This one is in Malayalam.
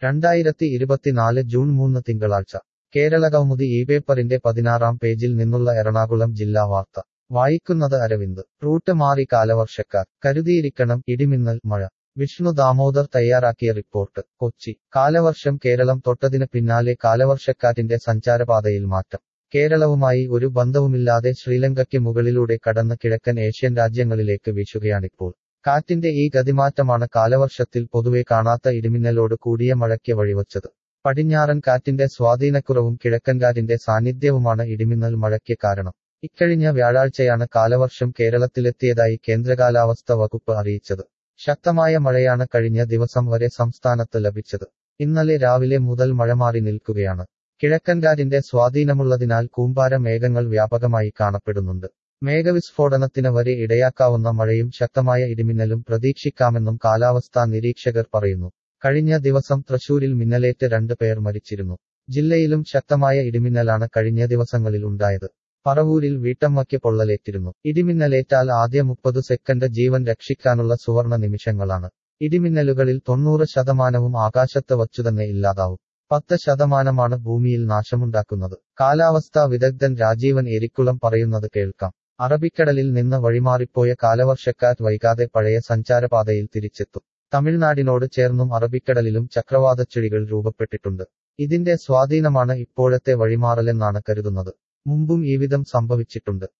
രണ്ടായിരത്തി ഇരുപത്തിനാല് ജൂൺ മൂന്ന് തിങ്കളാഴ്ച കേരള കൗമുദി ഈ പേപ്പറിന്റെ പതിനാറാം പേജിൽ നിന്നുള്ള എറണാകുളം ജില്ലാ വാർത്ത വായിക്കുന്നത് അരവിന്ദ് റൂട്ട് മാറി കാലവർഷക്കാർ കരുതിയിരിക്കണം ഇടിമിന്നൽ മഴ വിഷ്ണു ദാമോദർ തയ്യാറാക്കിയ റിപ്പോർട്ട് കൊച്ചി കാലവർഷം കേരളം തൊട്ടതിന് പിന്നാലെ കാലവർഷക്കാറ്റിന്റെ സഞ്ചാരപാതയിൽ മാറ്റം കേരളവുമായി ഒരു ബന്ധവുമില്ലാതെ ശ്രീലങ്കയ്ക്ക് മുകളിലൂടെ കടന്ന് കിഴക്കൻ ഏഷ്യൻ രാജ്യങ്ങളിലേക്ക് വീശുകയാണിപ്പോൾ കാറ്റിന്റെ ഈ ഗതിമാറ്റമാണ് കാലവർഷത്തിൽ പൊതുവെ കാണാത്ത ഇടിമിന്നലോട് കൂടിയ മഴയ്ക്ക് വഴിവച്ചത് പടിഞ്ഞാറൻ കാറ്റിന്റെ സ്വാധീനക്കുറവും കിഴക്കൻകാറ്റിന്റെ സാന്നിധ്യവുമാണ് ഇടിമിന്നൽ മഴയ്ക്ക് കാരണം ഇക്കഴിഞ്ഞ വ്യാഴാഴ്ചയാണ് കാലവർഷം കേരളത്തിലെത്തിയതായി കേന്ദ്ര കാലാവസ്ഥ വകുപ്പ് അറിയിച്ചത് ശക്തമായ മഴയാണ് കഴിഞ്ഞ ദിവസം വരെ സംസ്ഥാനത്ത് ലഭിച്ചത് ഇന്നലെ രാവിലെ മുതൽ മഴ മാറി നിൽക്കുകയാണ് കിഴക്കൻകാറ്റിന്റെ സ്വാധീനമുള്ളതിനാൽ കൂമ്പാര മേഘങ്ങൾ വ്യാപകമായി കാണപ്പെടുന്നുണ്ട് മേഘവിസ്ഫോടനത്തിന് വരെ ഇടയാക്കാവുന്ന മഴയും ശക്തമായ ഇടിമിന്നലും പ്രതീക്ഷിക്കാമെന്നും കാലാവസ്ഥാ നിരീക്ഷകർ പറയുന്നു കഴിഞ്ഞ ദിവസം തൃശൂരിൽ മിന്നലേറ്റ് രണ്ട് പേർ മരിച്ചിരുന്നു ജില്ലയിലും ശക്തമായ ഇടിമിന്നലാണ് കഴിഞ്ഞ ദിവസങ്ങളിൽ ഉണ്ടായത് പറവൂരിൽ വീട്ടമ്മയ്ക്ക് പൊള്ളലേറ്റിരുന്നു ഇടിമിന്നലേറ്റാൽ ആദ്യ മുപ്പത് സെക്കൻഡ് ജീവൻ രക്ഷിക്കാനുള്ള സുവർണ നിമിഷങ്ങളാണ് ഇടിമിന്നലുകളിൽ തൊണ്ണൂറ് ശതമാനവും ആകാശത്ത് വച്ചുതന്നെ ഇല്ലാതാവും പത്ത് ശതമാനമാണ് ഭൂമിയിൽ നാശമുണ്ടാക്കുന്നത് കാലാവസ്ഥാ വിദഗ്ധൻ രാജീവൻ എരിക്കുളം പറയുന്നത് കേൾക്കാം അറബിക്കടലിൽ നിന്ന് വഴിമാറിപ്പോയ കാലവർഷക്കാറ്റ് വൈകാതെ പഴയ സഞ്ചാരപാതയിൽ തിരിച്ചെത്തും തമിഴ്നാടിനോട് ചേർന്നും അറബിക്കടലിലും ചക്രവാതച്ചുഴികൾ രൂപപ്പെട്ടിട്ടുണ്ട് ഇതിന്റെ സ്വാധീനമാണ് ഇപ്പോഴത്തെ വഴിമാറലെന്നാണ് കരുതുന്നത് മുമ്പും ഈവിധം സംഭവിച്ചിട്ടുണ്ട്